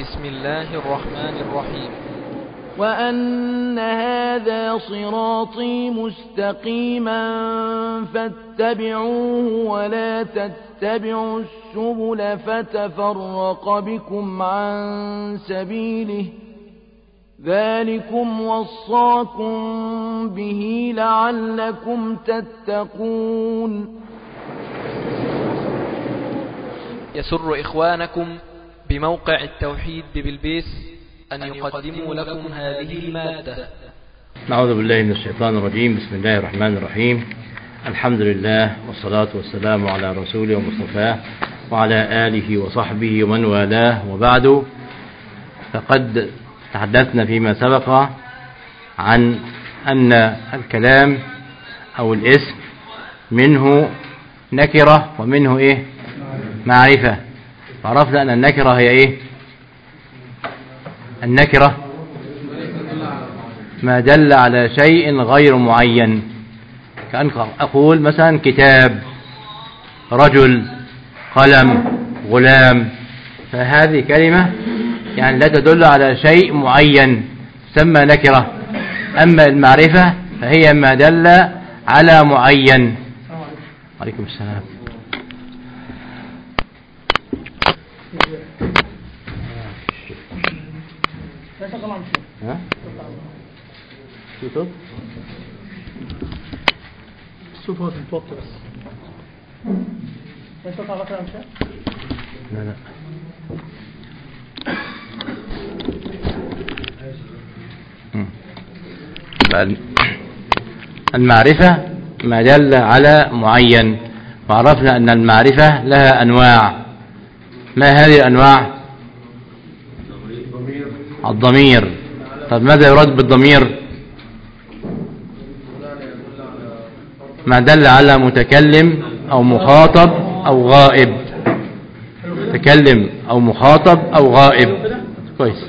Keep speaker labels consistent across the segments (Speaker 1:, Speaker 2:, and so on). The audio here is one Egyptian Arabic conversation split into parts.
Speaker 1: بسم الله الرحمن الرحيم
Speaker 2: وأن هذا صراطي مستقيما فاتبعوه ولا تتبعوا السبل فتفرق بكم عن سبيله ذلكم وصاكم به لعلكم تتقون
Speaker 1: يسر إخوانكم بموقع التوحيد ببلبيس أن يقدموا لكم هذه المادة
Speaker 3: نعوذ بالله من الشيطان الرجيم بسم الله الرحمن الرحيم الحمد لله والصلاة والسلام على رسوله ومصطفاه وعلى آله وصحبه ومن والاه وبعد فقد تحدثنا فيما سبق عن أن الكلام أو الاسم منه نكرة ومنه إيه معرفة وعرفنا أن النكرة هي إيه النكرة ما دل على شيء غير معين كأن أقول مثلا كتاب رجل قلم غلام فهذه كلمة يعني لا تدل على شيء معين تسمى نكرة أما المعرفة فهي ما دل على معين عليكم السلام ها؟ في صوت؟
Speaker 4: الصوت هو متوتر بس ما يستطيع غفل عن شيء
Speaker 3: لا لا مم. بل المعرفة ما دل على معين وعرفنا أن المعرفة لها أنواع ما هذه الأنواع الضمير طب ماذا يراد بالضمير ما دل على متكلم أو مخاطب أو غائب متكلم أو مخاطب أو غائب كويس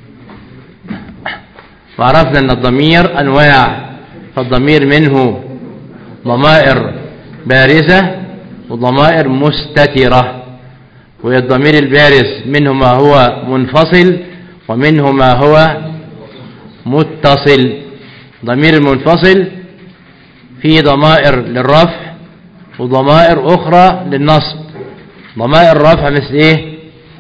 Speaker 3: وعرفنا أن الضمير أنواع فالضمير منه ضمائر بارزة وضمائر مستترة والضمير البارز منه ما هو منفصل ومنه ما هو متصل ضمير المنفصل فيه ضمائر للرفع وضمائر أخرى للنصب ضمائر الرفع مثل إيه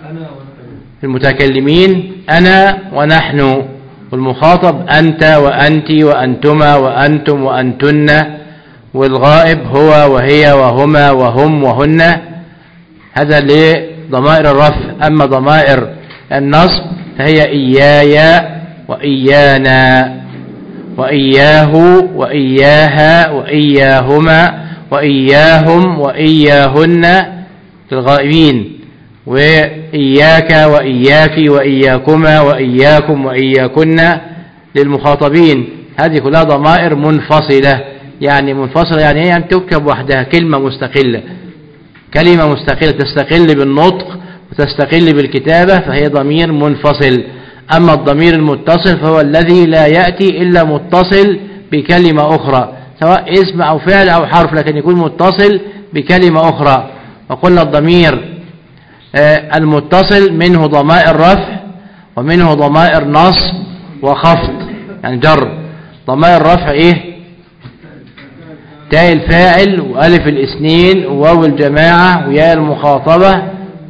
Speaker 3: المتكلمين أنا ونحن والمخاطب أنت وأنت وأنتما وأنتم وأنتن والغائب هو وهي وهما وهم وهن هذا لضمائر الرفع أما ضمائر النصب فهي إياي وإيانا وإياه وإياها وإياهما وإياهم وإياهن للغائبين وإياك وإياك وإياكما وإياكم وإياكن للمخاطبين هذه كلها ضمائر منفصلة يعني منفصلة يعني يعني تكتب وحدها كلمة مستقلة كلمة مستقلة تستقل بالنطق وتستقل بالكتابة فهي ضمير منفصل أما الضمير المتصل فهو الذي لا يأتي إلا متصل بكلمة أخرى سواء اسم أو فعل أو حرف لكن يكون متصل بكلمة أخرى وقلنا الضمير المتصل منه ضمائر رفع ومنه ضمائر نصب وخفض يعني جر ضمائر رفع ايه تاء الفاعل والف الاثنين وواو الجماعة وياء المخاطبة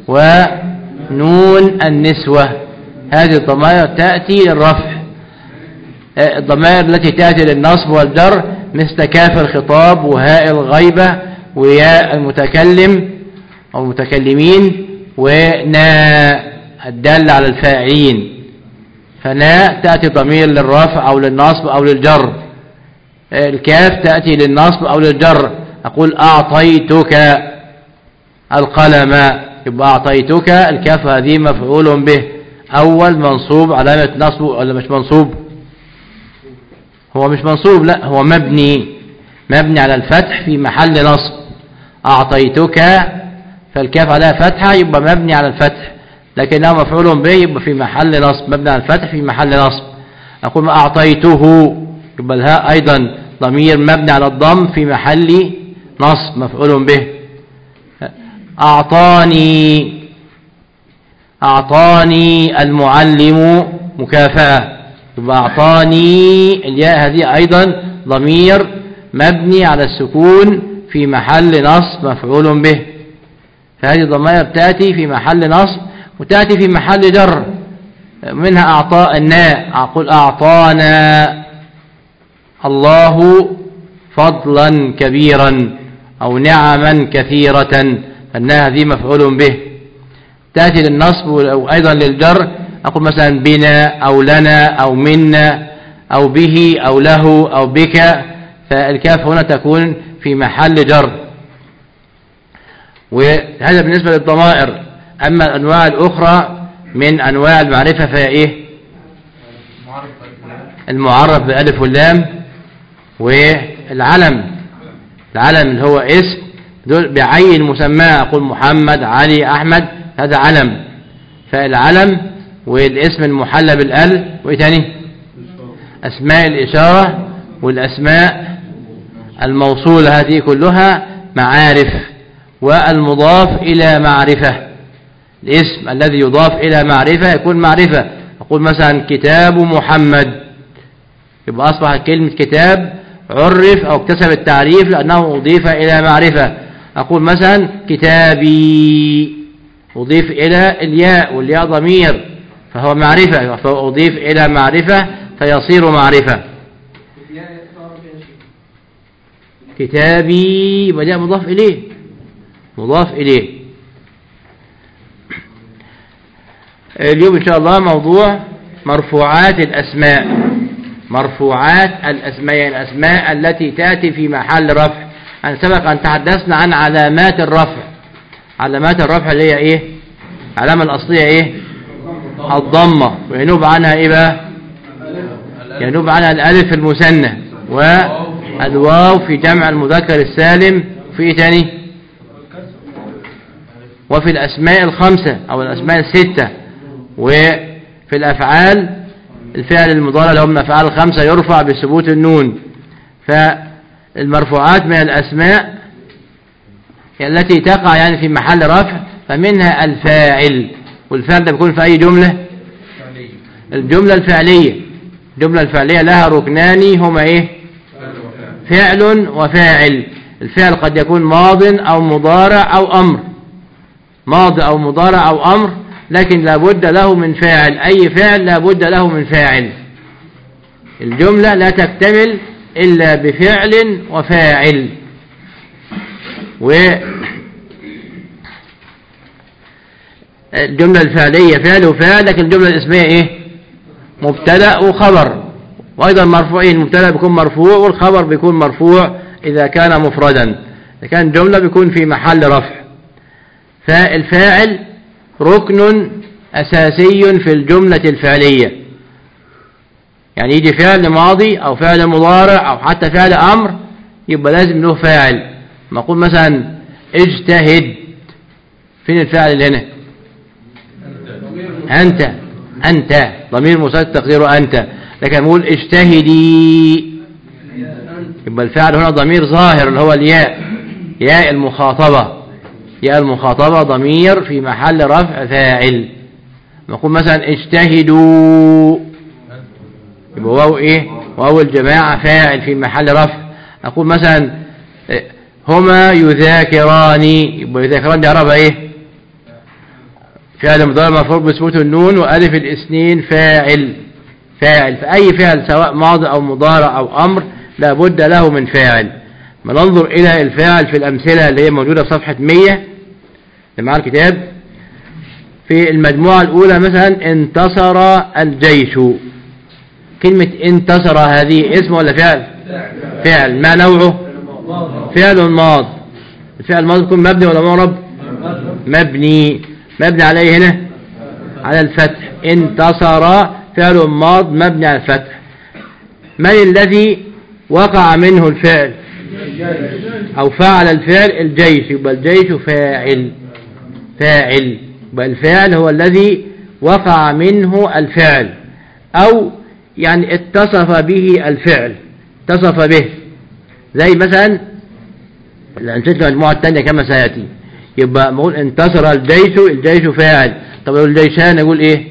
Speaker 3: ونون النسوة هذه الضمائر تأتي للرفع الضمائر التي تأتي للنصب والجر مثل كاف الخطاب وهاء الغيبة وياء المتكلم أو المتكلمين وناء الدال على الفاعلين فناء تأتي ضمير للرفع أو للنصب أو للجر الكاف تأتي للنصب أو للجر أقول أعطيتك القلم يبقى أعطيتك الكاف هذه مفعول به أول منصوب علامة نصب ولا مش منصوب هو مش منصوب لا هو مبني مبني على الفتح في محل نصب أعطيتك فالكاف عليها فتحة يبقى مبني على الفتح لكنها مفعول به يبقى في محل نصب مبني على الفتح في محل نصب أقول ما أعطيته يبقى الهاء أيضا ضمير مبني على الضم في محل نصب مفعول به أعطاني أعطاني المعلم مكافأة يبقى أعطاني الياء هذه أيضا ضمير مبني على السكون في محل نصب مفعول به فهذه ضمائر تأتي في محل نصب وتأتي في محل جر منها أعطاء الناء أقول أعطانا الله فضلا كبيرا أو نعما كثيرة فالناء هذه مفعول به تأتي للنصب وأيضا للجر أقول مثلا بنا أو لنا أو منا أو به أو له أو بك فالكاف هنا تكون في محل جر وهذا بالنسبة للضمائر أما الأنواع الأخرى من أنواع المعرفة فهي إيه المعرف بألف واللام والعلم العلم اللي هو اسم دول بعين مسمى أقول محمد علي أحمد هذا علم فالعلم والاسم المحلى بالال وإيه تاني أسماء الإشارة والأسماء الموصولة هذه كلها معارف والمضاف إلى معرفة الاسم الذي يضاف إلى معرفة يكون معرفة أقول مثلا كتاب محمد يبقى أصبح كلمة كتاب عرف أو اكتسب التعريف لأنه أضيف إلى معرفة أقول مثلا كتابي أضيف إلى الياء والياء ضمير فهو معرفة فأضيف إلى معرفة فيصير معرفة كتابي بدأ مضاف إليه مضاف إليه اليوم إن شاء الله موضوع مرفوعات الأسماء مرفوعات الأسماء يعني الأسماء التي تأتي في محل رفع أن سبق أن تحدثنا عن علامات الرفع علامات الرفع اللي هي إيه علامة الأصلية إيه الضمة وينوب عنها إيه بقى ينوب عنها الألف المثنى والواو في جمع المذكر السالم في إيه تاني وفي الأسماء الخمسة أو الأسماء الستة وفي الأفعال الفعل المضارع اللي هم الأفعال الخمسة يرفع بثبوت النون فالمرفوعات من الأسماء التي تقع يعني في محل رفع فمنها الفاعل والفعل ده بيكون في أي جملة الجملة الفعلية الجملة الفعلية لها ركنان هما إيه فعل وفاعل الفعل قد يكون ماض أو مضارع أو أمر ماضي أو مضارع أو أمر لكن لابد له من فاعل أي فعل لابد له من فاعل الجملة لا تكتمل إلا بفعل وفاعل و الجملة الفعلية فعل وفاعل لكن الجملة الاسمية ايه مبتدا وخبر وايضا مرفوعين المبتدا بيكون مرفوع والخبر بيكون مرفوع اذا كان مفردا اذا كان جملة بيكون في محل رفع فالفاعل ركن اساسي في الجملة الفعلية يعني يجي فعل ماضي او فعل مضارع او حتى فعل امر يبقى لازم له فاعل ما اقول مثلا اجتهد فين الفاعل اللي هنا أنت أنت ضمير مسدد تقديره أنت لكن نقول اجتهدي يبقى الفعل هنا ضمير ظاهر اللي هو الياء ياء المخاطبة ياء المخاطبة ضمير في محل رفع فاعل نقول مثلا اجتهدوا يبقى واو ايه واو الجماعة فاعل في محل رفع نقول مثلا هما يذاكران يبقى يذاكران دي عربة ايه فعل مضارع مرفوع بثبوت النون والف الاثنين فاعل فاعل فأي فعل سواء ماضي أو مضارع أو أمر لابد له من فاعل ما ننظر إلى الفاعل في الأمثلة اللي هي موجودة في صفحة 100 اللي معاه الكتاب في المجموعة الأولى مثلا انتصر الجيش كلمة انتصر هذه اسم ولا فعل فعل ما نوعه فعل ماض الفعل الماضي يكون مبني ولا معرب مبني مبني على ايه هنا على الفتح انتصر فعل ماض مبني على الفتح من الذي وقع منه الفعل او فعل الفعل الجيش يبقى الجيش فاعل فاعل يبقى الفعل هو الذي وقع منه الفعل او يعني اتصف به الفعل اتصف به زي مثلا الأمثلة المجموعة الثانية كما سيأتي يبقى نقول انتصر الجيش الجيش فاعل طب لو الجيشان يقول ايه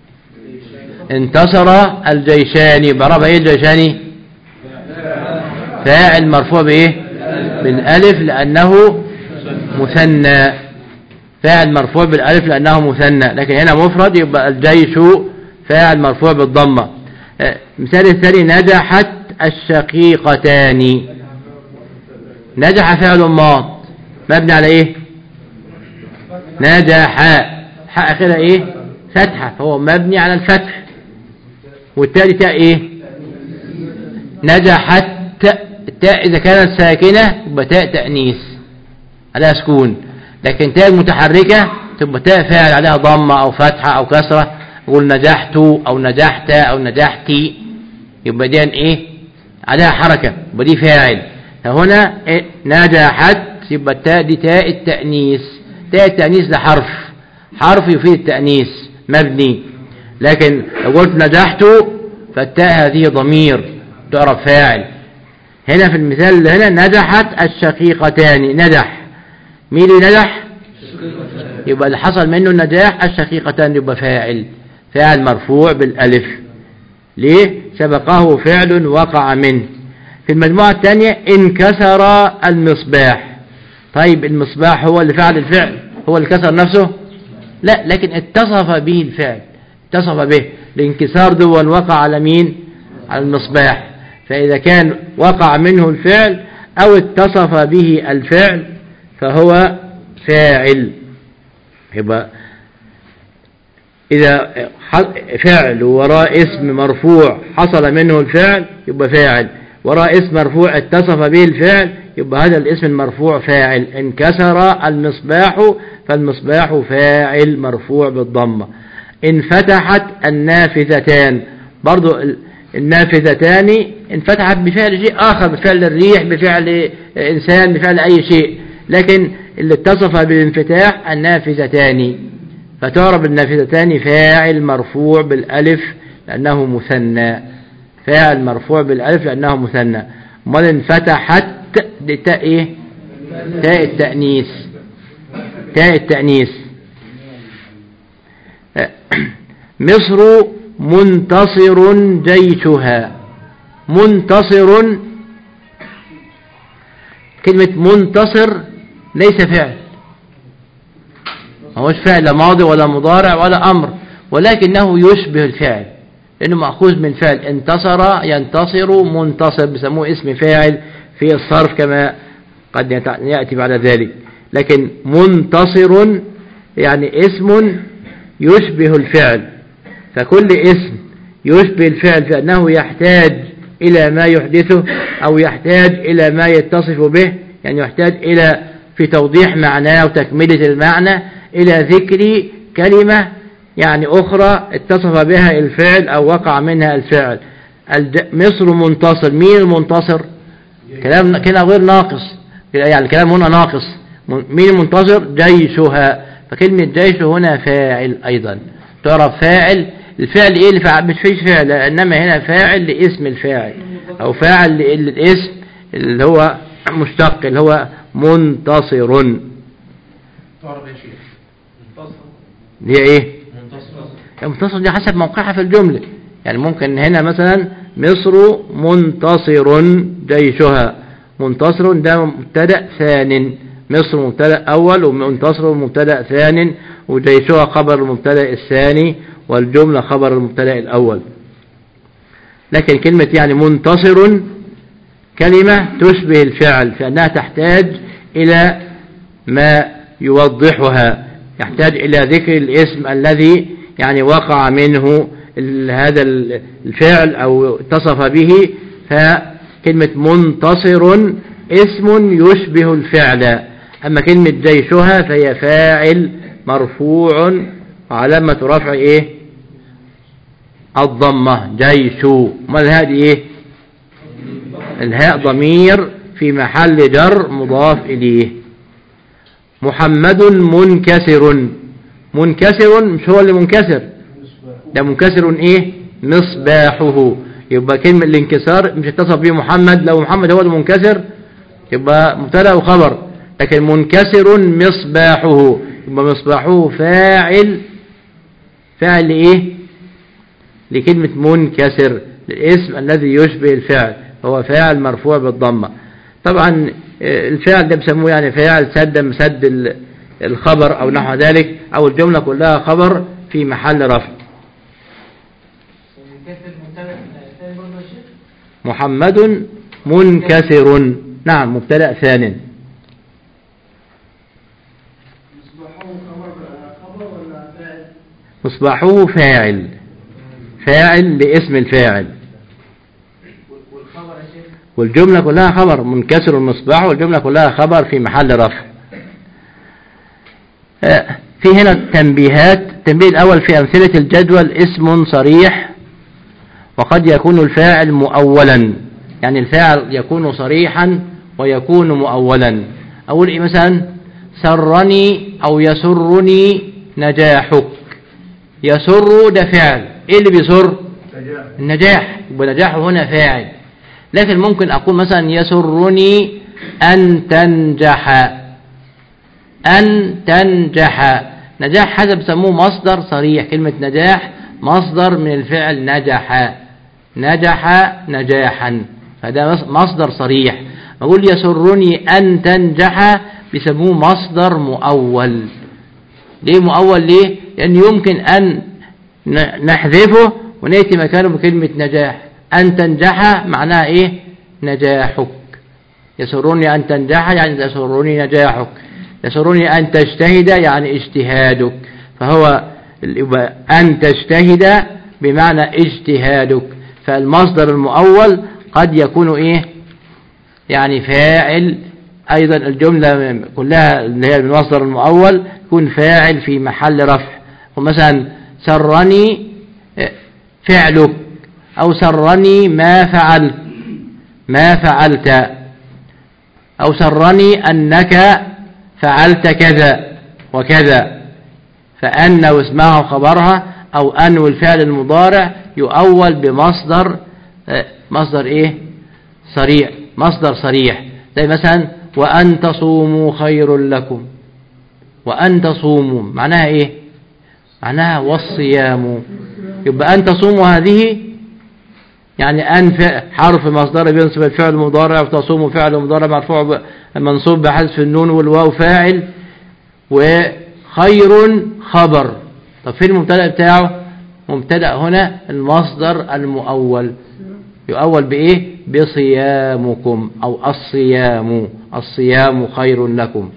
Speaker 3: انتصر الجيشان بعربها ايه الجيشاني فاعل مرفوع بايه بالالف لانه مثنى فاعل مرفوع بالالف لانه مثنى لكن هنا مفرد يبقى الجيش فاعل مرفوع بالضمه آه، مثال الثاني نجحت الشقيقتان نجح فعل ماض مبني على ايه نجح حق اخرها ايه فتحه فهو مبني على الفتح والتالي تاء ايه نجحت التاء اذا كانت ساكنه يبقى تاء تانيث عليها سكون لكن تاء متحركه تبقى تاء فاعل عليها ضمه او فتحه او كسره يقول نجحت او نجحت او نجحتي يبقى دي ايه عليها حركه يبقى دي فاعل فهنا إيه؟ نجحت يبقى التاء دي تاء التانيث تاء التانيث ده حرف حرف يفيد التانيث مبني لكن لو قلت نجحت فالتاء هذه ضمير تعرف فاعل هنا في المثال اللي هنا نجحت الشقيقتان نجح مين اللي نجح يبقى اللي حصل منه النجاح الشقيقتان يبقى فاعل فاعل مرفوع بالالف ليه سبقه فعل وقع منه في المجموعة الثانية انكسر المصباح طيب المصباح هو اللي فعل الفعل هو اللي كسر نفسه لا لكن اتصف به الفعل اتصف به الانكسار دون وقع على مين على المصباح فإذا كان وقع منه الفعل أو اتصف به الفعل فهو فاعل يبقى إذا فعل وراء اسم مرفوع حصل منه الفعل يبقى فاعل وراء اسم مرفوع اتصف به الفعل يبقى هذا الاسم المرفوع فاعل انكسر المصباح فالمصباح فاعل مرفوع بالضمة انفتحت النافذتان برضو النافذتان انفتحت بفعل شيء آخر بفعل الريح بفعل إنسان بفعل أي شيء لكن اللي اتصف بالانفتاح النافذتان فتعرب النافذتان فاعل مرفوع بالألف لأنه مثنى فاعل مرفوع بالألف لأنه مثنى امال انفتحت دي تاء ايه تاء التأنيث تاء التأنيث مصر منتصر جيشها منتصر كلمة منتصر ليس فعل ما هوش فعل ماضي ولا مضارع ولا أمر ولكنه يشبه الفعل لأنه مأخوذ من فعل انتصر ينتصر منتصر بسموه اسم فاعل في الصرف كما قد يأتي بعد ذلك لكن منتصر يعني اسم يشبه الفعل فكل اسم يشبه الفعل فأنه يحتاج إلى ما يحدثه أو يحتاج إلى ما يتصف به يعني يحتاج إلى في توضيح معناه وتكملة المعنى إلى ذكر كلمة يعني أخرى اتصف بها الفعل أو وقع منها الفعل مصر منتصر مين المنتصر كلام كلام غير ناقص يعني الكلام هنا ناقص مين المنتصر جيشها فكلمة جيش هنا فاعل أيضا تعرف فاعل الفعل ايه اللي فعل مش فيش فعل انما هنا فاعل لاسم الفاعل او فاعل للاسم اللي هو مشتق اللي هو منتصر
Speaker 5: تعرف يا شيخ منتصر
Speaker 3: هي ايه
Speaker 5: منتصر
Speaker 3: منتصر دي حسب موقعها في الجملة يعني ممكن هنا مثلا مصر منتصر جيشها منتصر ده مبتدا ثان مصر مبتدا اول ومنتصر مبتدا ثان وجيشها خبر المبتدا الثاني والجملة خبر المبتدا الاول لكن كلمة يعني منتصر كلمة تشبه الفعل فانها تحتاج الى ما يوضحها يحتاج إلى ذكر الاسم الذي يعني وقع منه هذا الفعل أو اتصف به فكلمة منتصر اسم يشبه الفعل أما كلمة جيشها فهي فاعل مرفوع وعلامة رفع إيه الضمة جيش ما هذه إيه الهاء ضمير في محل جر مضاف إليه محمد منكسر منكسر مش هو اللي منكسر ده منكسر ايه مصباحه يبقى كلمة الانكسار مش اتصف به محمد لو محمد هو المنكسر يبقى مبتدا وخبر لكن منكسر مصباحه يبقى مصباحه فاعل فاعل لإيه لكلمة منكسر الاسم الذي يشبه الفعل هو فاعل مرفوع بالضمة طبعا آه، الفعل ده بيسموه يعني فاعل سد مسد ال- الخبر أو نحو ذلك أو الجملة كلها خبر في محل رفع محمد منكسر نعم مبتدأ ثان مصباحه فاعل فاعل لاسم الفاعل والجملة كلها خبر منكسر المصباح والجملة كلها خبر في محل رفع آه، في هنا تنبيهات التنبيه الأول في أمثلة الجدول اسم صريح وقد يكون الفاعل مؤولا يعني الفاعل يكون صريحا ويكون مؤولا أقول إيه مثلا سرني أو يسرني نجاحك يسر ده فعل إيه اللي بيسر النجاح ونجاحه هنا فاعل لكن ممكن أقول مثلا يسرني أن تنجح أن تنجح نجاح هذا بيسموه مصدر صريح كلمة نجاح مصدر من الفعل نجح نجح نجاحا فده مص- مصدر صريح أقول يسرني أن تنجح بيسموه مصدر مؤول ليه مؤول ليه لأن يمكن أن ن- نحذفه ونأتي مكانه بكلمة نجاح أن تنجح معناها إيه نجاحك يسرني أن تنجح يعني يسرني نجاحك يسرني أن تجتهد يعني اجتهادك فهو يبقى أن تجتهد بمعنى اجتهادك فالمصدر المؤول قد يكون إيه يعني فاعل أيضا الجملة كلها اللي هي المصدر المؤول يكون فاعل في محل رفع ومثلا سرني آه، فعلك أو سرني ما فعلت ما فعلت أو سرني أنك فعلت كذا وكذا فأن واسمها خبرها أو أن والفعل المضارع يؤول بمصدر آه، مصدر إيه صريح مصدر صريح زي مثلا وأن تصوموا خير لكم وأن تصوموا معناها إيه معناها والصيام يبقى أن تصوموا هذه يعني أن ف- حرف مصدر بينصب الفعل المضارع وتصوم فعل مضارع مرفوع ب- منصوب بحذف النون والواو فاعل وخير خبر طب فين المبتدا بتاعه مبتدا هنا المصدر المؤول يؤول بإيه بصيامكم أو الصيام الصيام خير لكم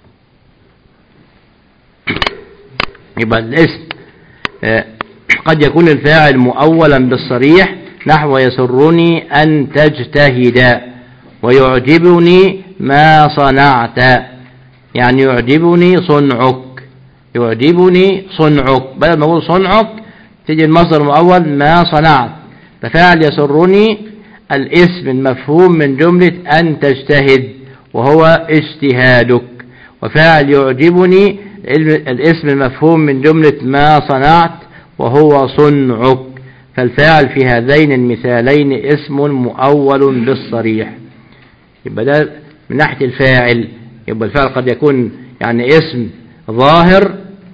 Speaker 3: يبقى الاسم آه، قد يكون الفاعل مؤولا بالصريح نحو يسرني أن تجتهد ويعجبني ما صنعت يعني يعجبني صنعك يعجبني صنعك بدل ما أقول صنعك تيجي المصدر المؤول ما صنعت ففاعل يسرني الاسم المفهوم من جملة أن تجتهد وهو اجتهادك وفاعل يعجبني الاسم المفهوم من جملة ما صنعت وهو صنعك فالفاعل في هذين المثالين اسم مؤول بالصريح يبقى ده من ناحية الفاعل يبقى الفاعل قد يكون يعني اسم ظاهر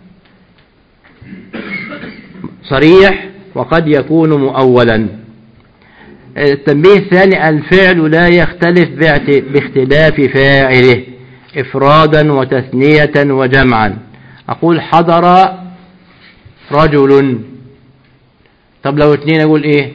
Speaker 3: صريح وقد يكون مؤولا التنبيه الثاني الفعل لا يختلف باعت- باختلاف فاعله إفرادا وتثنية وجمعا أقول حضر رجل طب لو اتنين أقول إيه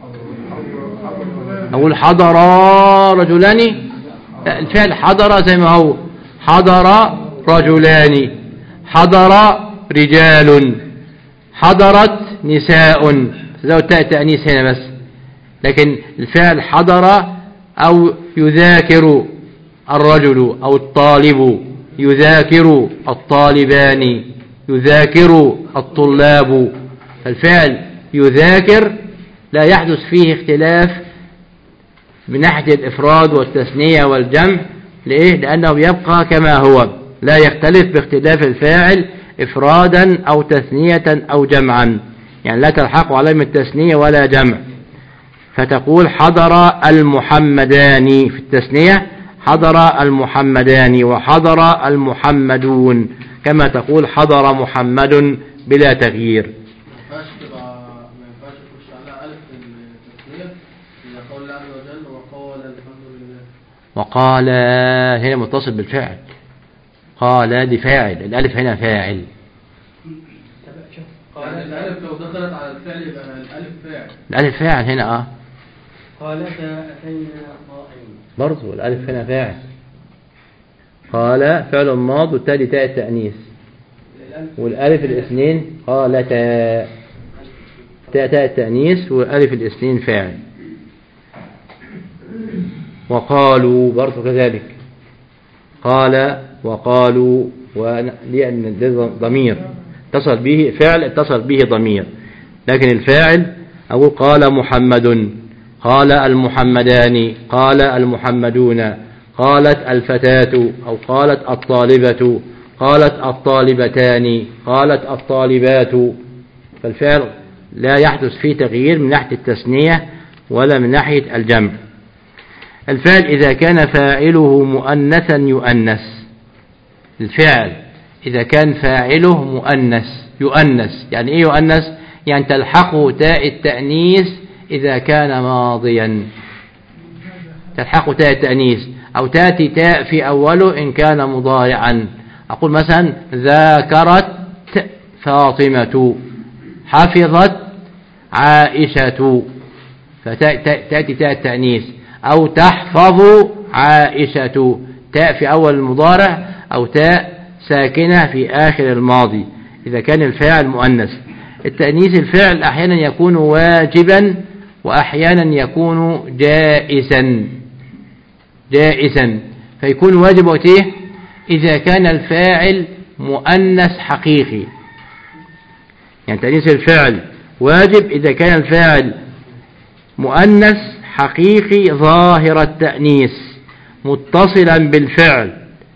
Speaker 3: أقول حضر رجلان لا الفعل حضر زي ما هو حضر رجلان حضر رجال حضرت نساء زود تاء تأنيس هنا بس لكن الفعل حضر أو يذاكر الرجل أو الطالب يذاكر الطالبان يذاكر الطلاب فالفعل يذاكر لا يحدث فيه اختلاف من ناحية الإفراد والتثنية والجمع لإيه؟ لأنه يبقى كما هو لا يختلف باختلاف الفاعل إفرادا أو تثنية أو جمعا يعني لا تلحق عليهم التثنية ولا جمع فتقول حضر المحمدان في التثنية حضر المحمدان وحضر المحمدون كما تقول حضر محمد بلا تغيير
Speaker 5: ما ينفعش يخش على ألف التسمية إذا قول الله عز وجل وقال الحمد لله
Speaker 3: وقال هنا متصل بالفعل قال دي فاعل الألف هنا فاعل
Speaker 5: يعني الألف لو دخلت على الفعل يبقى الألف فاعل
Speaker 3: الألف فاعل هنا اه
Speaker 6: قالتا أتينا طائعين
Speaker 3: برضه الألف هنا فاعل قال فعل ماض والتالي تاء التأنيث والألف الاثنين قالتا تاء تاء التأنيث والألف الاثنين فاعل وقالوا برضه كذلك قال وقالوا ولأن ده ضمير اتصل به فعل اتصل به ضمير لكن الفاعل أقول قال محمد قال المحمدان قال المحمدون قالت الفتاة أو قالت الطالبة قالت الطالبتان قالت الطالبات فالفعل لا يحدث فيه تغيير من ناحية التثنية ولا من ناحية الجمع الفعل إذا كان فاعله مؤنثا يؤنث الفعل إذا كان فاعله مؤنث يؤنث يعني إيه يؤنث يعني تلحقه تاء التأنيث إذا كان ماضيا تلحقه تاء التأنيث أو تأتي تاء في أوله إن كان مضارعا أقول مثلا ذاكرت فاطمة حفظت عائشة فتأتي تاء التأنيث أو تحفظ عائشة تاء في أول المضارع أو تاء ساكنة في آخر الماضي إذا كان الفاعل مؤنث التأنيث الفعل أحيانا يكون واجبا وأحيانا يكون جائزا جائزا فيكون واجب وقتيه إذا كان الفاعل مؤنث حقيقي يعني تأنيث الفعل واجب إذا كان الفاعل مؤنث حقيقي ظاهر التأنيث متصلا بالفعل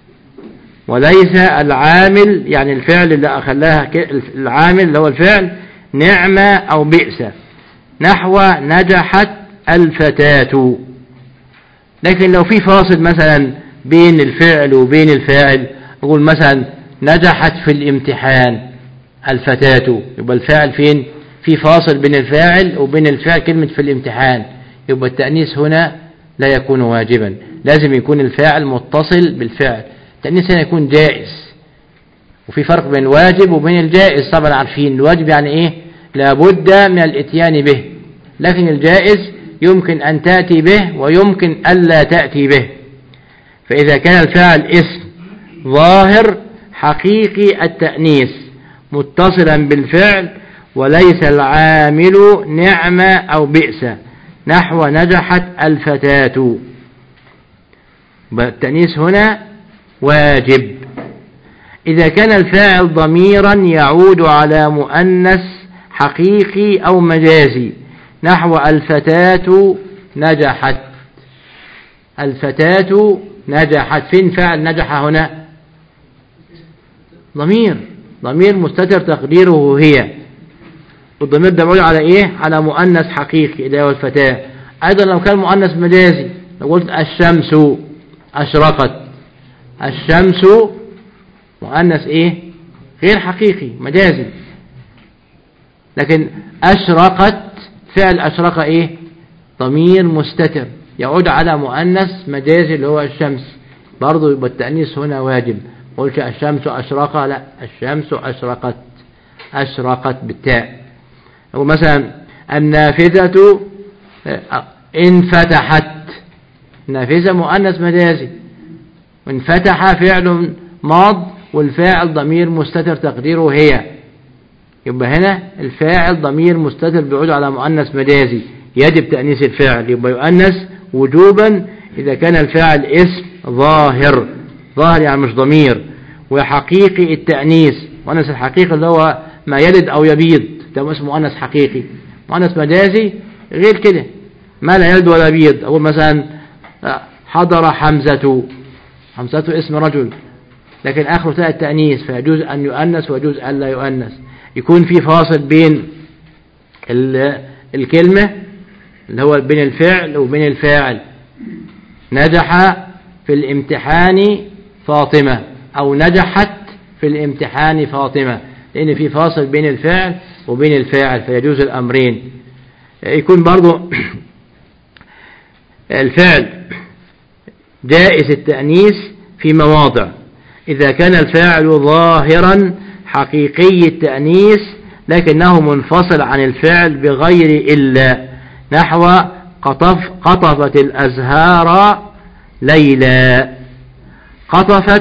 Speaker 3: وليس العامل يعني الفعل اللي أخلاها العامل اللي هو الفعل نعمة أو بئس نحو نجحت الفتاة لكن لو في فاصل مثلا بين الفعل وبين الفاعل أقول مثلا نجحت في الامتحان الفتاة يبقى الفاعل فين في فاصل بين الفاعل وبين الفعل كلمة في الامتحان يبقى التأنيث هنا لا يكون واجبا لازم يكون الفاعل متصل بالفعل التأنيث هنا يكون جائز وفي فرق بين الواجب وبين الجائز طبعا عارفين الواجب يعني ايه لابد من الاتيان به لكن الجائز يمكن أن تأتي به ويمكن ألا تأتي به فإذا كان الفعل اسم ظاهر حقيقي التأنيث متصلا بالفعل وليس العامل نعمة أو بئس نحو نجحت الفتاة التأنيث هنا واجب إذا كان الفاعل ضميرا يعود على مؤنث حقيقي أو مجازي نحو الفتاة نجحت الفتاة نجحت فين فعل نجح هنا ضمير ضمير مستتر تقديره هي والضمير ده بيقول على ايه على مؤنث حقيقي اللي هو الفتاة ايضا لو كان مؤنث مجازي لو قلت الشمس اشرقت الشمس مؤنث ايه غير حقيقي مجازي لكن اشرقت فعل اشرق ايه ضمير مستتر يعود على مؤنث مجازي اللي هو الشمس برضه يبقى التأنيث هنا واجب قلت الشمس أشرق لا الشمس أشرقت أشرقت بالتاء أو مثلا النافذة انفتحت نافذة مؤنث مجازي وانفتح فعل ماض والفاعل ضمير مستتر تقديره هي يبقى هنا الفاعل ضمير مستتر بيعود على مؤنث مجازي يجب تأنيث الفعل يبقى يؤنث وجوبا إذا كان الفاعل اسم ظاهر ظاهر يعني مش ضمير وحقيقي التأنيث مؤنث الحقيقي اللي هو ما يلد أو يبيض ده اسمه مؤنث حقيقي مؤنث مجازي غير كده ما لا يلد ولا يبيض أقول مثلا حضر حمزة حمزة اسم رجل لكن آخر تاء التأنيث فيجوز أن يؤنث ويجوز أن لا يؤنث يكون في فاصل بين الكلمة اللي هو بين الفعل وبين الفاعل نجح في الامتحان فاطمة أو نجحت في الامتحان فاطمة لأن في فاصل بين الفعل وبين الفاعل فيجوز الأمرين يكون برضو الفعل جائز التأنيث في مواضع إذا كان الفاعل ظاهرا حقيقي التأنيث لكنه منفصل عن الفعل بغير إلا نحو قطف قطفت الأزهار ليلى قطفت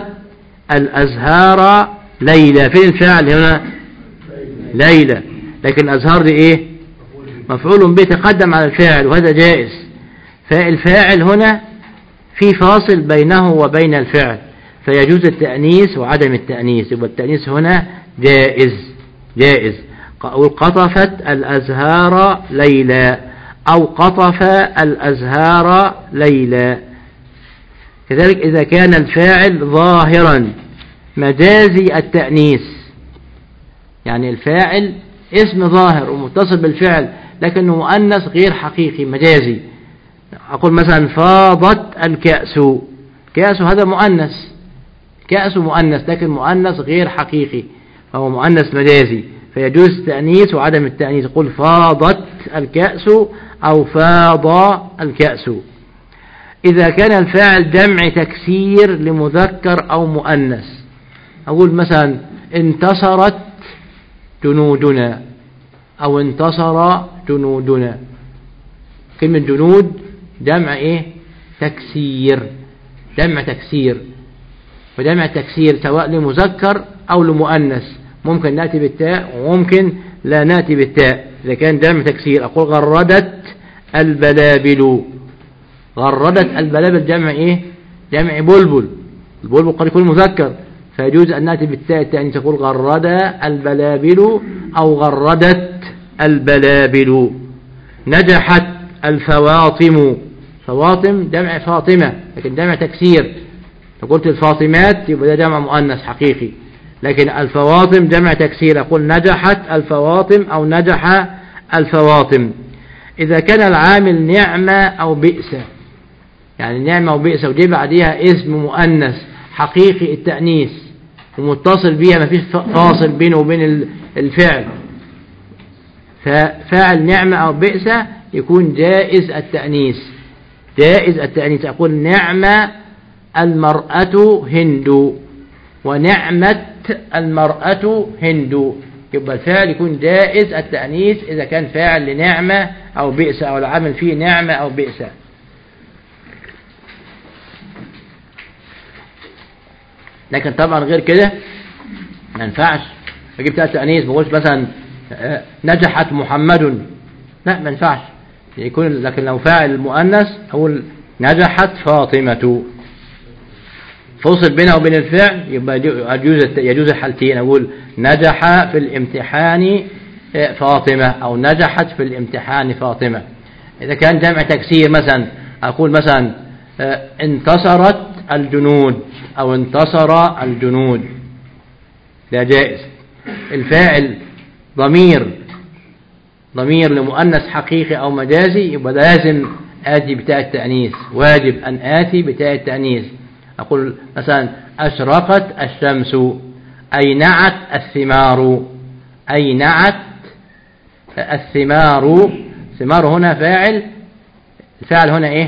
Speaker 3: الأزهار ليلى فين الفعل هنا ليلى لكن الأزهار دي إيه مفعول به تقدم على الفاعل وهذا جائز فالفاعل هنا في فاصل بينه وبين الفعل فيجوز التأنيث وعدم التأنيث يبقى التأنيث هنا جائز جائز قطفت الأزهار ليلى أو قطف الأزهار ليلى كذلك إذا كان الفاعل ظاهرا مجازي التأنيث يعني الفاعل اسم ظاهر ومتصل بالفعل لكنه مؤنث غير حقيقي مجازي أقول مثلا فاضت الكأس كأس هذا مؤنث كأس مؤنث لكن مؤنث غير حقيقي فهو مؤنث مجازي فيجوز التأنيث وعدم التأنيث قل فاضت الكأس أو فاض الكأس إذا كان الفاعل جمع تكسير لمذكر أو مؤنث أقول مثلا انتصرت جنودنا أو انتصر جنودنا كلمة جنود جمع إيه تكسير جمع تكسير وجمع تكسير سواء لمذكر أو لمؤنث ممكن نأتي بالتاء وممكن لا نأتي بالتاء إذا كان جمع تكسير أقول غردت البلابل غردت البلابل جمع إيه جمع بلبل البلبل قد يكون مذكر فيجوز أن نأتي بالتاء التاني تقول غرد البلابل أو غردت البلابل نجحت الفواطم فواطم جمع فاطمة لكن جمع تكسير فقلت الفاطمات يبقى ده جمع مؤنث حقيقي لكن الفواطم جمع تكسير أقول نجحت الفواطم أو نجح الفواطم إذا كان العامل نعمة أو بئس يعني نعمة أو بئس وجي بعديها اسم مؤنث حقيقي التأنيث ومتصل بيها ما فيش فاصل بينه وبين الفعل ففاعل نعمة أو بئس يكون جائز التأنيث جائز التأنيث أقول نعمة المرأة هند ونعمة المرأة هند يبقى الفعل يكون جائز التأنيث إذا كان فاعل لنعمة أو بئس أو العمل فيه نعمة أو بئس لكن طبعا غير كده ما ينفعش اجيب تاء تانيث ما بقولش مثلا نجحت محمد لا ما ينفعش يكون لكن لو فاعل مؤنث اقول نجحت فاطمه فوصل بينها وبين الفعل يبقى يجوز يجوز الحالتين اقول نجح في الامتحان فاطمه او نجحت في الامتحان فاطمه اذا كان جمع تكسير مثلا اقول مثلا انتصرت الجنود أو انتصر الجنود لا جائز الفاعل ضمير ضمير لمؤنث حقيقي أو مجازي يبقى لازم آتي بتاء التأنيث واجب أن آتي بتاء التأنيث أقول مثلا أشرقت الشمس أينعت الثمار أينعت الثمار ثمار هنا فاعل الفاعل هنا إيه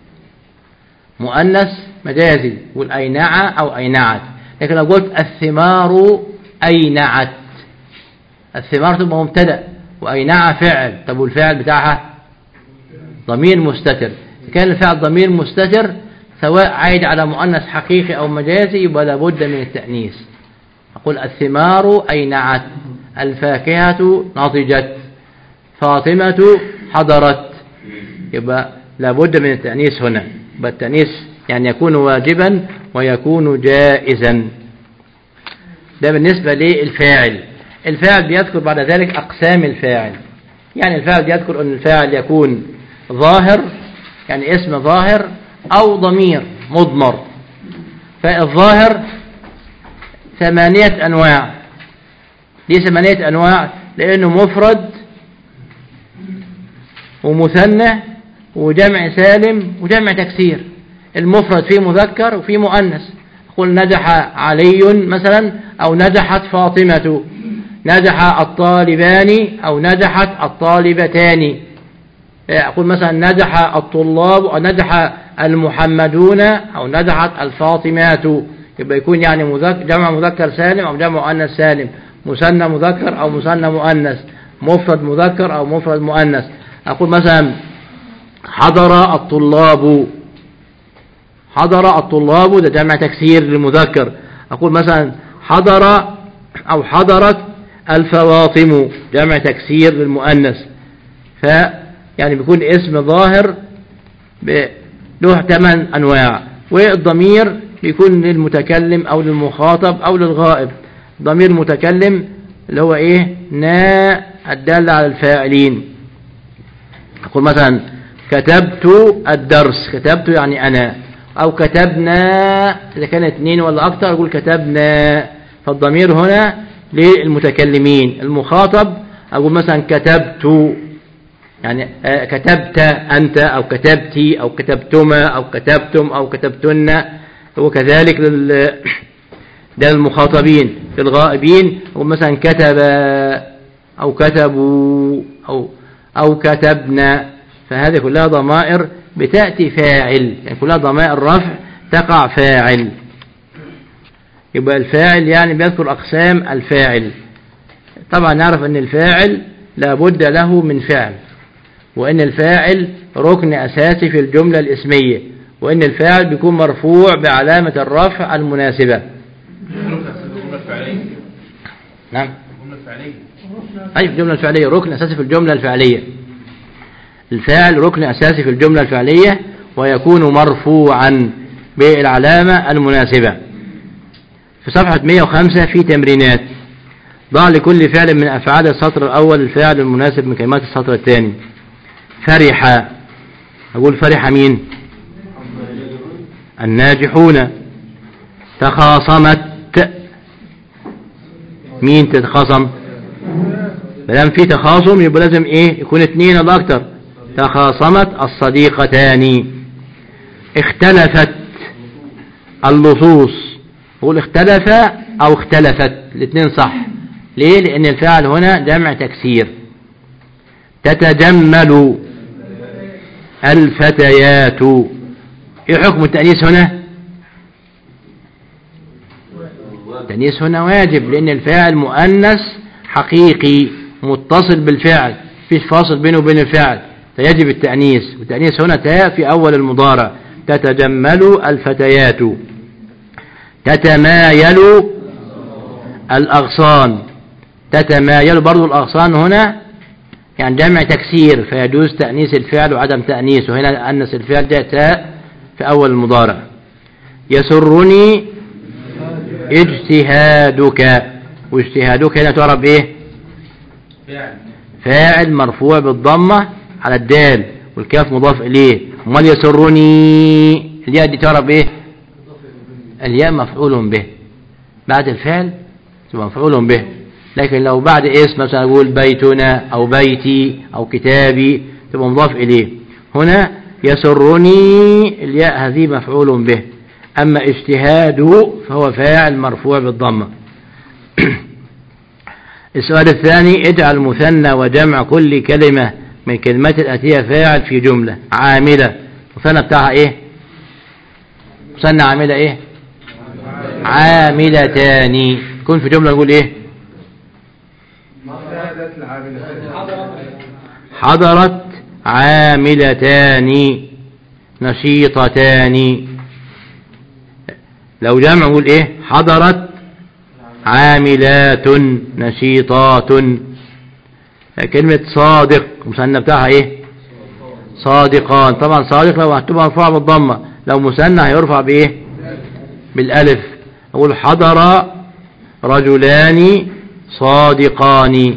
Speaker 3: مؤنث مجازي يقول أينع أو أينعت لكن لو قلت الثمار أينعت الثمار تبقى مبتدأ وأينع فعل طب والفعل بتاعها ضمير مستتر كان الفعل ضمير مستتر سواء عايد على مؤنث حقيقي أو مجازي يبقى لابد من التأنيث أقول الثمار أينعت الفاكهة نضجت فاطمة حضرت يبقى لابد من التأنيث هنا يبقى التأنيث يعني يكون واجبا ويكون جائزا ده بالنسبة للفاعل الفاعل بيذكر بعد ذلك أقسام الفاعل يعني الفاعل بيذكر أن الفاعل يكون ظاهر يعني اسم ظاهر أو ضمير مضمر فالظاهر ثمانية أنواع ليه ثمانية أنواع لأنه مفرد ومثنى وجمع سالم وجمع تكسير المفرد فيه مذكر وفيه مؤنث قل نجح علي مثلا أو نجحت فاطمة نجح الطالبان أو نجحت الطالبتان أقول مثلا نجح الطلاب أو نجح المحمدون أو نجحت الفاطمات يبقى يكون يعني مذكر جمع مذكر سالم أو جمع مؤنث سالم مثنى مذكر أو مثنى مؤنث مفرد مذكر أو مفرد مؤنث أقول مثلا حضر الطلاب حضر الطلاب ده جمع تكسير للمذكر أقول مثلا حضر أو حضرت الفواطم جمع تكسير للمؤنث ف يعني بيكون اسم ظاهر له ثمان أنواع والضمير بيكون للمتكلم أو للمخاطب أو للغائب ضمير متكلم اللي هو إيه نا الدالة على الفاعلين أقول مثلا كتبت الدرس كتبت يعني أنا أو كتبنا إذا كان اثنين ولا أكتر أقول كتبنا فالضمير هنا للمتكلمين المخاطب أقول مثلا كتبت يعني كتبت أنت أو كتبتي أو كتبتما أو كتبتم أو كتبتن وكذلك لل ده المخاطبين للغائبين مثلا كتب أو كتبوا أو أو كتبنا فهذه كلها ضمائر بتأتي فاعل يعني كلها ضمائر رفع تقع فاعل يبقى الفاعل يعني بيذكر أقسام الفاعل طبعا نعرف أن الفاعل لابد له من فعل وأن الفاعل ركن أساسي في الجملة الإسمية وأن الفاعل بيكون مرفوع بعلامة الرفع المناسبة نعم أي في الجملة الفعلية ركن أساسي في الجملة الفعلية الفاعل ركن أساسي في الجملة الفعلية ويكون مرفوعا بالعلامة المناسبة في صفحة 105 في تمرينات ضع لكل فعل من أفعال السطر الأول الفاعل المناسب من كلمات السطر الثاني فرح أقول فرح مين الناجحون تخاصمت مين تتخاصم مادام في تخاصم يبقى لازم ايه يكون اثنين او اكتر تخاصمت الصديقتان اختلفت اللصوص قول اختلف او اختلفت الاثنين صح ليه لان الفعل هنا جمع تكسير تتجمل الفتيات ايه حكم التأنيث هنا التأنيث هنا واجب لأن الفاعل مؤنث حقيقي متصل بالفعل فيش فاصل بينه وبين الفعل فيجب التأنيث والتأنيث هنا تاء في أول المضارع تتجمل الفتيات تتمايل الأغصان تتمايل برضو الأغصان هنا يعني جمع تكسير فيجوز تأنيث الفعل وعدم تأنيثه هنا أنس الفعل جاء تاء في أول المضارع يسرني اجتهادك واجتهادك هنا تعرف ايه فاعل مرفوع بالضمة على الدال والكاف مضاف إليه امال يسرني الياء دي تعرف ايه الياء مفعول به بعد الفعل تبقى مفعول به لكن لو بعد اسم مثلا أقول بيتنا أو بيتي أو كتابي تبقى مضاف إليه هنا يسرني الياء هذه مفعول به أما اجتهاد فهو فاعل مرفوع بالضمة السؤال الثاني اجعل مثنى وجمع كل كلمة من كلمات الأتية فاعل في جملة عاملة مثنى بتاعها ايه مثنى عاملة ايه عاملتان كن في جملة نقول ايه حضرت عاملتان نشيطتان لو جمع نقول ايه حضرت عاملات نشيطات كلمة صادق مثنى بتاعها ايه صادقان طبعا صادق لو هتبقى مرفوعة بالضمة لو مثنى هيرفع بايه بالالف اقول حضر رجلان صادقان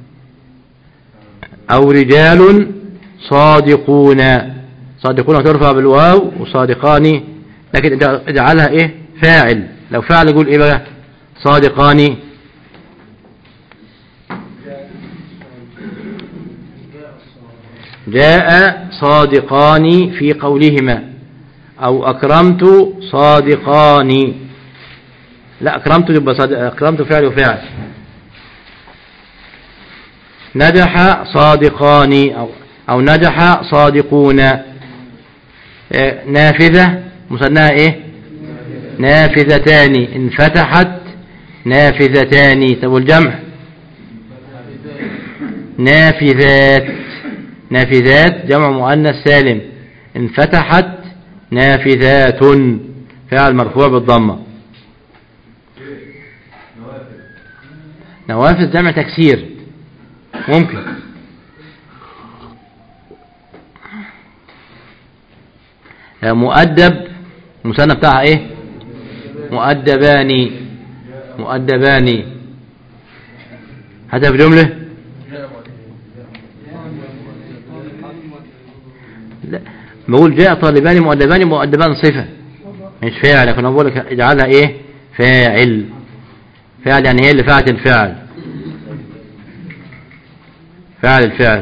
Speaker 3: او رجال صادقون صادقون ترفع بالواو وصادقان لكن اجعلها ايه فاعل لو فعل يقول ايه بقى صادقان جاء صادقان في قولهما او اكرمت صادقان لا اكرمت يبقى صادق اكرمت فعل وفعل نجح صادقان أو, أو نجح صادقون آه، نافذة مثناها إيه نافذتان انفتحت نافذتان طب والجمع نافذات نافذات جمع مؤنث سالم انفتحت نافذات فعل مرفوع بالضمه نوافذ جمع تكسير ممكن آه، مؤدب المثنى بتاعها ايه مؤدبان مؤدبان هذا في جملة لا بقول جاء طالبان مؤدبان مؤدبان صفة مش فاعل لكن أنا بقول لك اجعلها ايه فاعل فعل يعني هي اللي فعلت الفعل فعل الفعل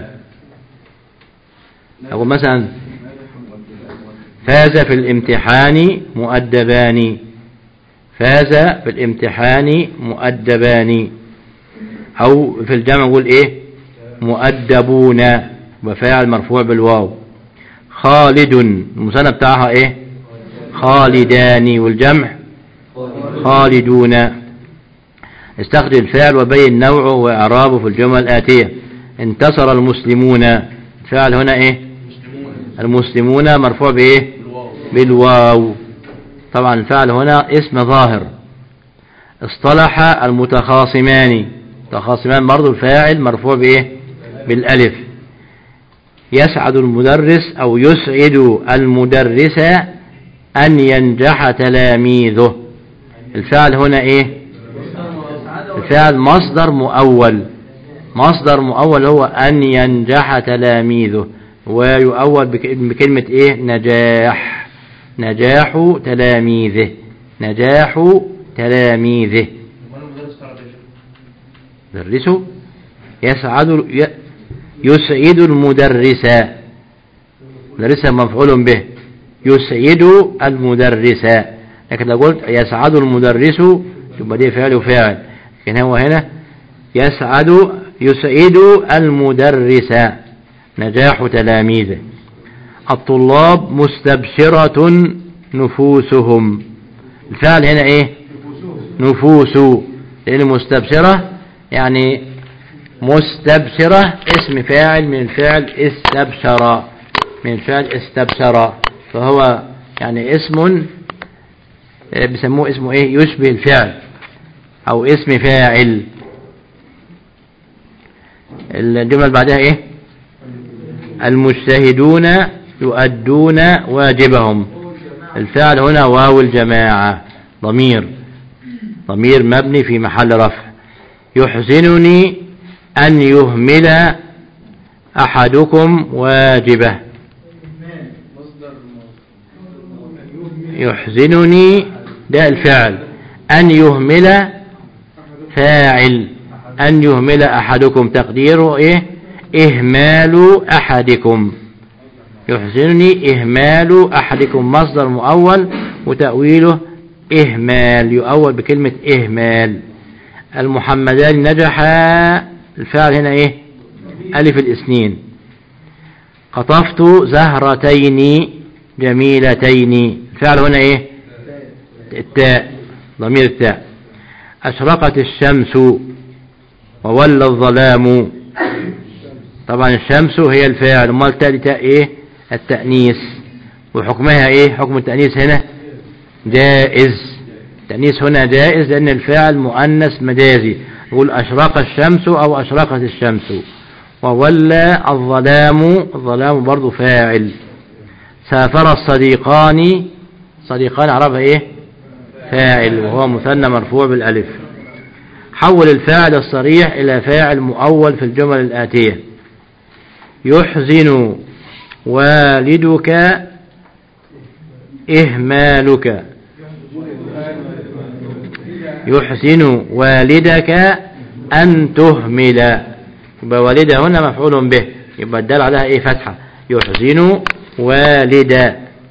Speaker 3: أقول مثلا فاز في الامتحان مؤدبان فاز في الامتحان مؤدبان أو في الجمع نقول إيه مؤدبون وفاعل مرفوع بالواو خالد المثنى بتاعها إيه خالدان والجمع خالدون استخدم الفعل وبين نوعه وإعرابه في الجمل الآتية انتصر المسلمون الفعل هنا إيه المسلمون مرفوع بإيه بالواو طبعا الفعل هنا اسم ظاهر اصطلح المتخاصمان تخاصمان برضو الفاعل مرفوع بإيه بالألف يسعد المدرس أو يسعد المدرس أن ينجح تلاميذه الفعل هنا إيه الفعل مصدر مؤول مصدر مؤول هو أن ينجح تلاميذه ويؤول بك- بكلمة إيه نجاح نجاح تلاميذه نجاح تلاميذه درسه يسعد ي- يسعد المدرس مدرس مفعول به يسعد المدرس لكن لو قلت يسعد المدرس يبقى دي فعل وفاعل لكن هو هنا يسعد يسعد المدرس نجاح تلاميذه الطلاب مستبشرة نفوسهم الفعل هنا ايه نفوس لان مستبشرة يعني مستبشرة اسم فاعل من الفعل استبشر من الفعل استبشر فهو يعني اسم آه، بيسموه اسمه ايه يشبه الفعل او اسم فاعل الجملة اللي بعدها ايه المجتهدون يؤدون واجبهم الفعل هنا واو الجماعة ضمير ضمير مبني في محل رفع يحزنني أن يهمل أحدكم واجبه يحزنني ده الفعل أن يهمل فاعل أن يهمل أحدكم تقديره إيه إهمال أحدكم يحزنني إهمال أحدكم مصدر مؤول وتأويله إهمال يؤول بكلمة إهمال المحمدان نجحا الفعل هنا إيه ألف الإسنين قطفت زهرتين جميلتين الفعل هنا إيه التاء ضمير التاء أشرقت الشمس وولى الظلام طبعا الشمس هي الفاعل امال التاء تاء ايه التأنيث وحكمها ايه حكم التأنيث هنا جائز التأنيث هنا جائز لأن الفاعل مؤنث مجازي يقول أشرق الشمس أو أشرقت الشمس وولى الظلام الظلام برضو فاعل سافر الصديقان صديقان عربها ايه فاعل وهو مثنى مرفوع بالالف حول الفاعل الصريح إلى فاعل مؤول في الجمل الآتية يحزن والدك إهمالك يحزن والدك أن تهمل يبقى والدة هنا مفعول به يبقى الدال عليها إيه فتحة يحزن والد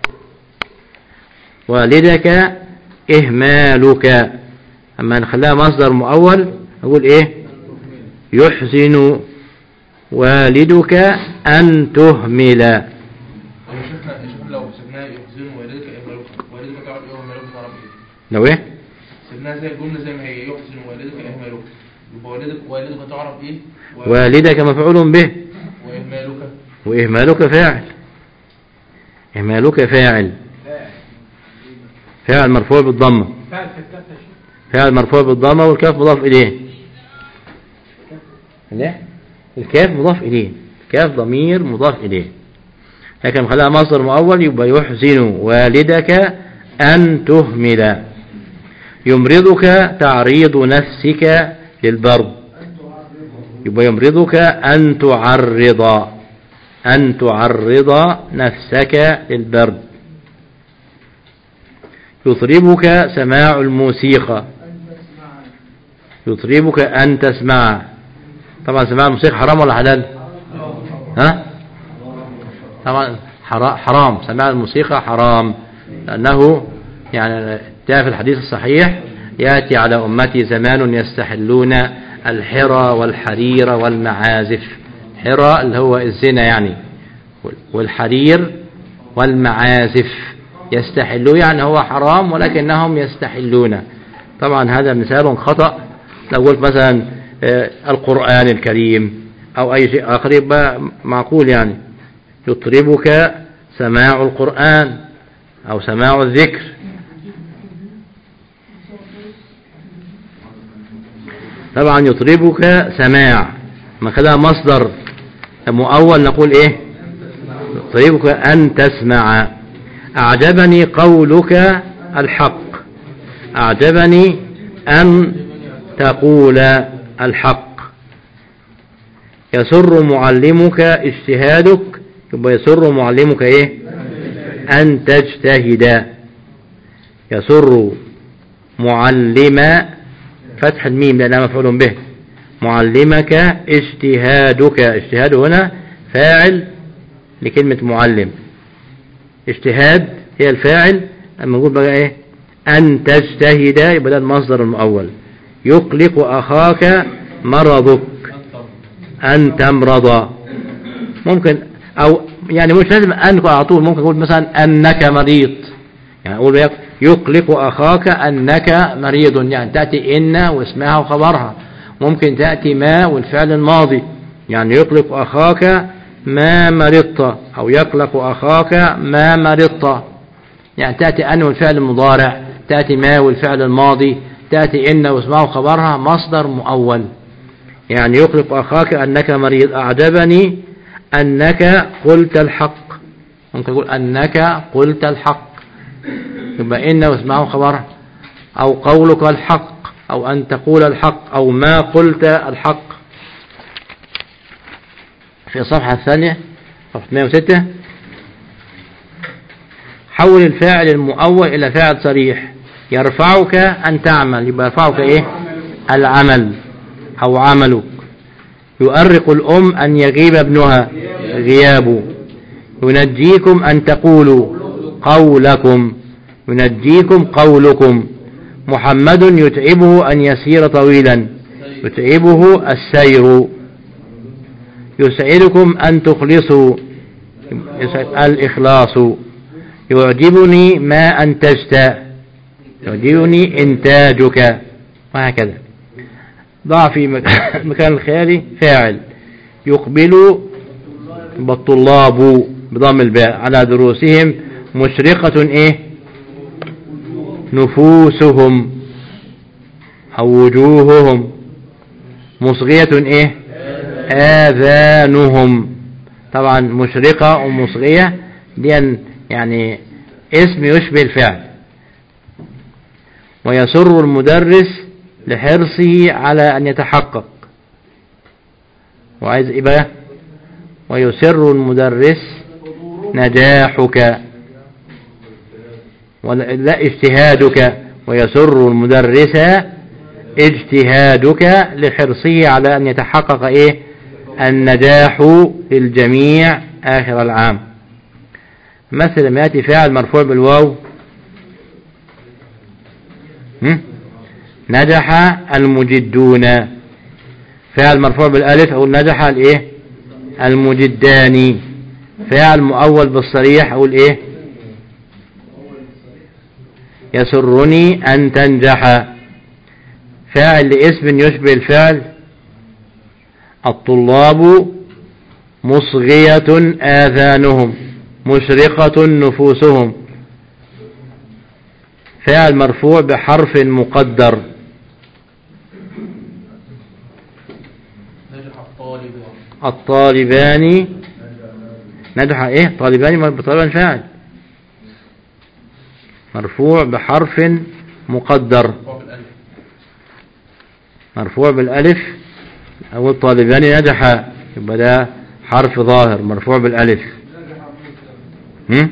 Speaker 3: والدك إهمالك أما نخليها مصدر مؤول أقول إيه يحزن والدك أن تهمل
Speaker 5: لو شفنا شفنا لو سيبناها يحزن والدك يهملك والدك تعرف ايه ويهملك تعرف ايه
Speaker 3: لو إيه
Speaker 5: سيبناها زي الجملة زي ما هي يحزن والدك يهملك يبقى والدك والدك تعرف ايه و-
Speaker 3: والدك مفعول به
Speaker 5: وإهمالك
Speaker 3: وإهمالك فاعل إهمالك فاعل فاعل مرفوع بالضمة فاعل مرفوع بالضمة والكاف مضاف إليه لا الكاف مضاف إليه الكاف ضمير مضاف إليه لكن خلاها مصدر مؤول يبقى يحزن والدك أن تهمل يمرضك تعريض نفسك للبرد يبقى يمرضك أن تعرض أن تعرض نفسك للبرد يطربك سماع الموسيقى يطربك أن تسمع طبعا سماع الموسيقى حرام ولا حلال ها طبعا حرا- حرام سماع الموسيقى حرام لأنه يعني جاء في الحديث الصحيح يأتي على أمتي زمان يستحلون الحرى والحرير والمعازف حرى اللي هو الزنا يعني والحرير والمعازف يستحلون يعني هو حرام ولكنهم يستحلون طبعا هذا مثال خطأ لو قلت مثلا آه، القرآن الكريم أو أي شيء آخر يبقى معقول يعني يطربك سماع القرآن أو سماع الذكر طبعا يطربك سماع ما خلاها مصدر مؤول نقول ايه يطربك أن تسمع أعجبني قولك الحق أعجبني أن تقول الحق يسر معلمك اجتهادك يبقى يسر معلمك ايه أن تجتهد يسر معلم فتح الميم لأنها مفعول به معلمك اجتهادك اجتهاد هنا فاعل لكلمة معلم اجتهاد هي الفاعل أما نقول بقى ايه أن تجتهد يبقى ده المصدر المؤول يقلق أخاك مرضك أن تمرض ممكن أو يعني مش لازم أنك على طول ممكن أقول مثلا أنك مريض يعني أقول يق- يقلق أخاك أنك مريض يعني تأتي إن واسمها وخبرها ممكن تأتي ما والفعل الماضي يعني يقلق أخاك ما مرضت أو يقلق أخاك ما مرضت يعني تأتي أن والفعل المضارع تأتي ما والفعل الماضي تأتي إن واسمها وخبرها مصدر مؤول يعني يقلق أخاك أنك مريض أعجبني أنك قلت الحق ممكن يقول أنك قلت الحق يبقى إن واسمعه خبر أو قولك الحق أو أن تقول الحق أو ما قلت الحق في الصفحة الثانية صفحة 106 حول الفاعل المؤول إلى فاعل صريح يرفعك أن تعمل يبقى يرفعك إيه العمل أو عملك يؤرق الأم أن يغيب ابنها غيابه ينجيكم أن تقولوا قولكم ينجيكم قولكم محمد يتعبه أن يسير طويلا يتعبه السير يسعدكم أن تخلصوا الإخلاص يعجبني ما أنتجت يعجبني إنتاجك وهكذا ضع في مك- مكان الخيالي فاعل يقبل الطلاب بضم الباء على دروسهم مشرقة ايه نفوسهم او وجوههم مصغية ايه آذانهم طبعا مشرقة ومصغية دي يعني اسم يشبه الفعل ويسر المدرس لحرصه على أن يتحقق وعايز إيه بقى ويسر المدرس نجاحك ولا لا اجتهادك ويسر المدرس اجتهادك لحرصه على أن يتحقق إيه النجاح للجميع آخر العام مثل ما يأتي فاعل مرفوع بالواو هم؟ نجح المجدون فعل مرفوع بالالف او نجح الايه المجدان فاعل مؤول بالصريح أقول إيه يسرني أن تنجح فاعل لاسم يشبه الفعل الطلاب مصغية آذانهم مشرقة نفوسهم فاعل مرفوع بحرف مقدر
Speaker 5: نجح الطالب
Speaker 3: الطالبان نجح ايه طالبان طالبان فاعل مرفوع بحرف مقدر
Speaker 5: مرفوع بالألف
Speaker 3: مرفوع بالالف او الطالبان نجح يبقى ده حرف ظاهر مرفوع بالالف هم؟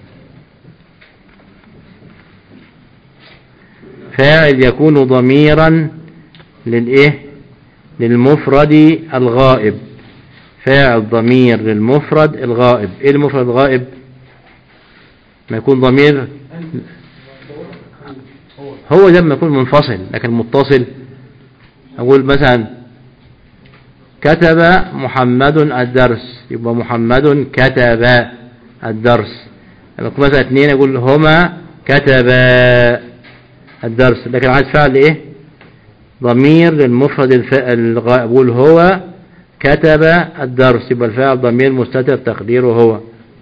Speaker 3: فاعل يكون ضميرا للايه للمفرد الغائب فاعل ضمير للمفرد الغائب ايه المفرد الغائب ما يكون ضمير هو ده لما يكون منفصل لكن متصل اقول مثلا كتب محمد الدرس يبقى محمد كتب الدرس لما يكون مثلا اثنين اقول هما كتبا الدرس لكن عايز فعل ايه ضمير للمفرد الف... الغائب اقول هو كتب الدرس يبقى الفاعل ضمير مستتر تقديره هو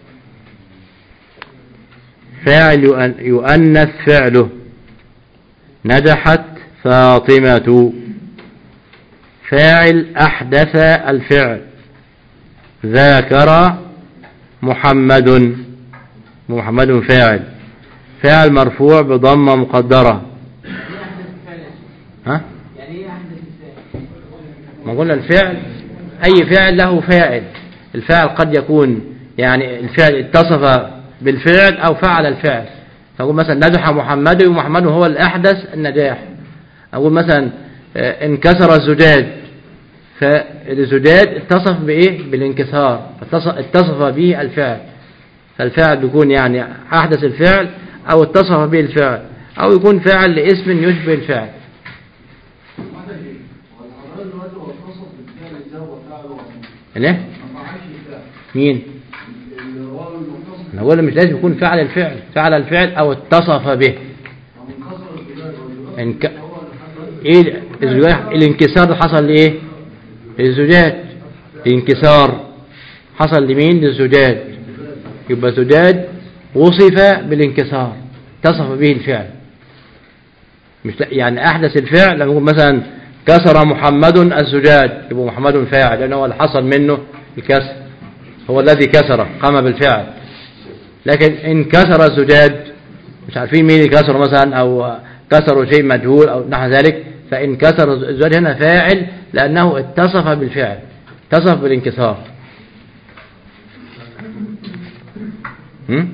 Speaker 3: فاعل يؤن- يؤنث فعله نجحت فاطمة فاعل أحدث الفعل ذاكر محمد محمد فاعل فاعل مرفوع بضمة مقدرة ها؟ ما قلنا الفعل أي فعل له فاعل الفاعل قد يكون يعني الفعل اتصف بالفعل أو فعل الفعل فأقول مثلا نجح محمد ومحمد هو الأحدث النجاح أقول مثلا آه، انكسر الزجاج فالزجاج اتصف بإيه بالانكسار اتصف, اتصف به الفعل فالفعل بيكون يعني أحدث الفعل أو اتصف به الفعل أو يكون فعل لاسم يشبه الفعل ليه؟ مين؟ أنا أقول مش لازم يكون فعل الفعل فعل الفعل أو اتصف به انك... ايه الزجاج الانكسار ده حصل لايه للزجاج الانكسار حصل لمين للزجاج يبقى زجاج وصف بالانكسار اتصف به الفعل مش لا- يعني احدث الفعل لما يقول مثلا كسر محمد الزجاج يبقى محمد فاعل لانه هو اللي حصل منه الكسر هو الذي كسر قام بالفعل لكن ان كسر الزجاج مش عارفين مين اللي كسره مثلا او كسروا شيء مجهول او نحو ذلك فان كسر الزجاج هنا فاعل لانه اتصف بالفعل اتصف بالانكسار هم؟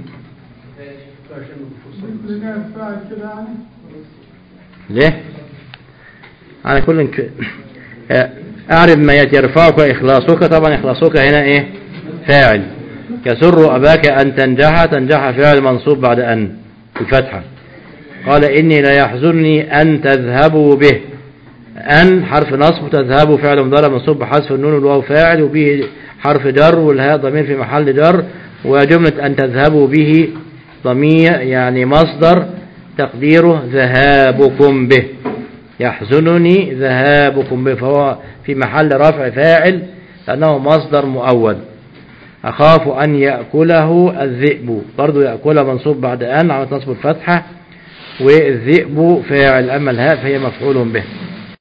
Speaker 3: ليه على كل ك... اعرف ما يأتي يرفعك اخلاصك طبعا اخلاصك هنا ايه فاعل يسر اباك ان تنجح تنجح فعل منصوب بعد ان الفتحة قال اني لا يحزنني ان تذهبوا به ان حرف نصب تذهبوا فعل مضارع منصوب بحذف النون والواو فاعل وبه حرف جر والهاء ضمير في محل جر وجملة ان تذهبوا به ضمير يعني مصدر تقديره ذهابكم به يحزنني ذهابكم به فهو في محل رفع فاعل لأنه مصدر مؤول أخاف أن يأكله الذئب برضو يأكله منصوب بعد أن عملت نصب الفتحة والذئب فاعل أما الهاء فهي مفعول به